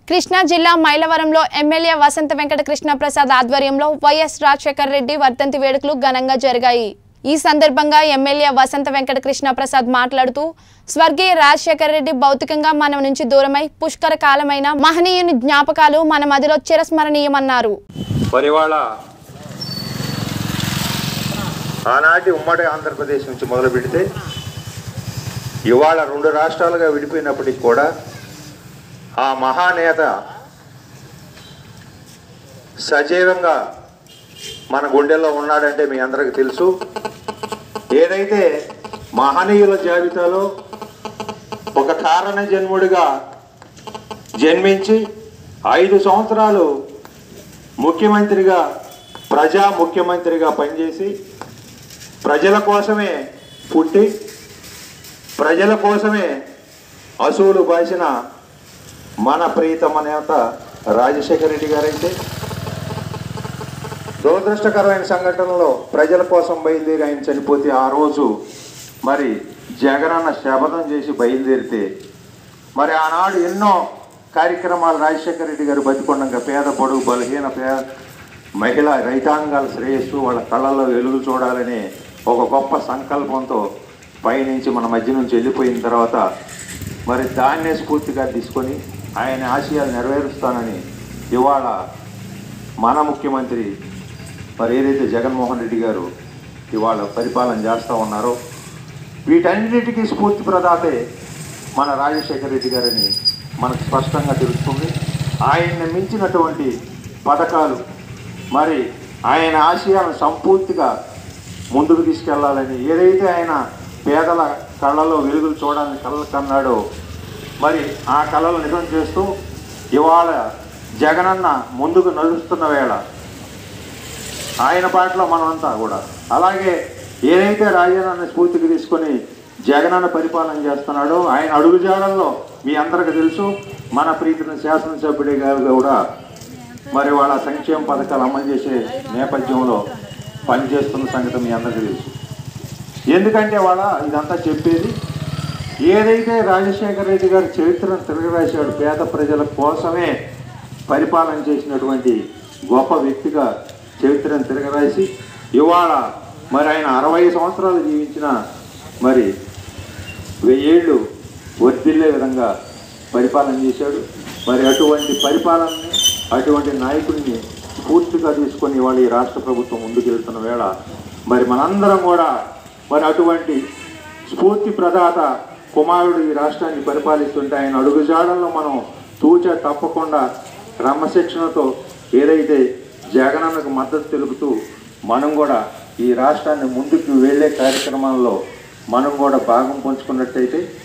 కృష్ణా జిల్లా మైలవరంలో ఎమ్మెల్యే వసంత వెంకట కృష్ణ ప్రసాద్ ఆధ్వర్యంలో వైఎస్ రాజశేఖర్ రెడ్డి వర్ధంతి వేడుకలు ఘనంగా జరిగాయి ఈ సందర్భంగా ఎమ్మెల్యే వసంత వెంకట కృష్ణ ప్రసాద్ మాట్లాడుతూ స్వర్గీయ రాజశేఖర్ రెడ్డి భౌతికంగా మన నుంచి దూరమై పుష్కర కాలమైన మహనీయుని జ్ఞాపకాలు మన మదిలో చిరస్మరణీయమన్నారు మరి ఇవాళ ఆనాటి ఉమ్మడి ఆంధ్రప్రదేశ్ నుంచి మొదలు పెడితే ఇవాళ రెండు రాష్ట్రాలుగా విడిపోయినప్పటికి కూడా ఆ మహానేత సజీవంగా మన గుండెల్లో ఉన్నాడంటే మీ అందరికి తెలుసు ఏదైతే మహనీయుల జాబితాలో ఒక కారణ జన్ముడిగా జన్మించి ఐదు సంవత్సరాలు ముఖ్యమంత్రిగా ప్రజా ముఖ్యమంత్రిగా పనిచేసి ప్రజల కోసమే పుట్టి ప్రజల కోసమే అసూలు బాసిన మన ప్రీతమ నేత రాజశేఖర రెడ్డి గారైతే దురదృష్టకరమైన సంఘటనలో ప్రజల కోసం బయలుదేరి ఆయన చనిపోతే ఆ రోజు మరి జగనన్న శపథం చేసి బయలుదేరితే మరి ఆనాడు ఎన్నో కార్యక్రమాలు రాజశేఖర రెడ్డి గారు బతికొండగా పేద పొడుగు బలహీన పేద మహిళ రైతాంగాల శ్రేయస్సు వాళ్ళ కళ్ళల్లో వెలుగు చూడాలనే ఒక గొప్ప సంకల్పంతో పైనుంచి మన మధ్య నుంచి వెళ్ళిపోయిన తర్వాత మరి దాన్నే స్ఫూర్తిగా తీసుకొని ఆయన ఆశయాలు నెరవేరుస్తానని ఇవాళ మన ముఖ్యమంత్రి మరి ఏదైతే జగన్మోహన్ రెడ్డి గారు ఇవాళ పరిపాలన చేస్తూ ఉన్నారో వీటన్నిటికీ స్ఫూర్తి ప్రదాతే మన రాజశేఖర రెడ్డి గారని మనకు స్పష్టంగా తెలుస్తుంది ఆయన్ని మించినటువంటి పథకాలు మరి ఆయన ఆశయాలను సంపూర్తిగా ముందుకు తీసుకెళ్లాలని ఏదైతే ఆయన పేదల కళ్ళలో వెలుగులు చూడాలని కళ్ళ కన్నాడో మరి ఆ కళలు నిజం చేస్తూ ఇవాళ జగనన్న ముందుకు నడుస్తున్న వేళ ఆయన పాటలో మనమంతా కూడా అలాగే ఏదైతే రాజానన్న స్ఫూర్తికి తీసుకొని జగనన్న పరిపాలన చేస్తున్నాడో ఆయన అడుగుజాడల్లో మీ అందరికీ తెలుసు మన ప్రీతిని శాసనసభ్యుడి గారు కూడా మరి వాళ్ళ సంక్షేమ పథకాలు అమలు చేసే నేపథ్యంలో పనిచేస్తున్న సంగతి మీ అందరికీ తెలుసు ఎందుకంటే వాళ్ళ ఇదంతా చెప్పేది ఏదైతే రాజశేఖర రెడ్డి గారి చరిత్రను తిరగరాశాడు పేద ప్రజల కోసమే పరిపాలన చేసినటువంటి గొప్ప వ్యక్తిగా చరిత్రను తిరగరాసి ఇవాళ మరి ఆయన అరవై సంవత్సరాలు జీవించిన మరి వెయ్యేళ్ళు వర్దిల్లే విధంగా పరిపాలన చేశాడు మరి అటువంటి పరిపాలనని అటువంటి నాయకుడిని స్ఫూర్తిగా తీసుకొని ఇవాళ ఈ రాష్ట్ర ప్రభుత్వం ముందుకు వెళ్తున్న వేళ మరి మనందరం కూడా మరి అటువంటి స్ఫూర్తి ప్రదాత కుమారుడు ఈ రాష్ట్రాన్ని పరిపాలిస్తుంటే ఆయన అడుగుజాడల్లో మనం తూచ తప్పకుండా క్రమశిక్షణతో ఏదైతే జగనన్నకు మద్దతు తెలుపుతూ మనం కూడా ఈ రాష్ట్రాన్ని ముందుకు వెళ్ళే కార్యక్రమాల్లో మనం కూడా భాగం పంచుకున్నట్టయితే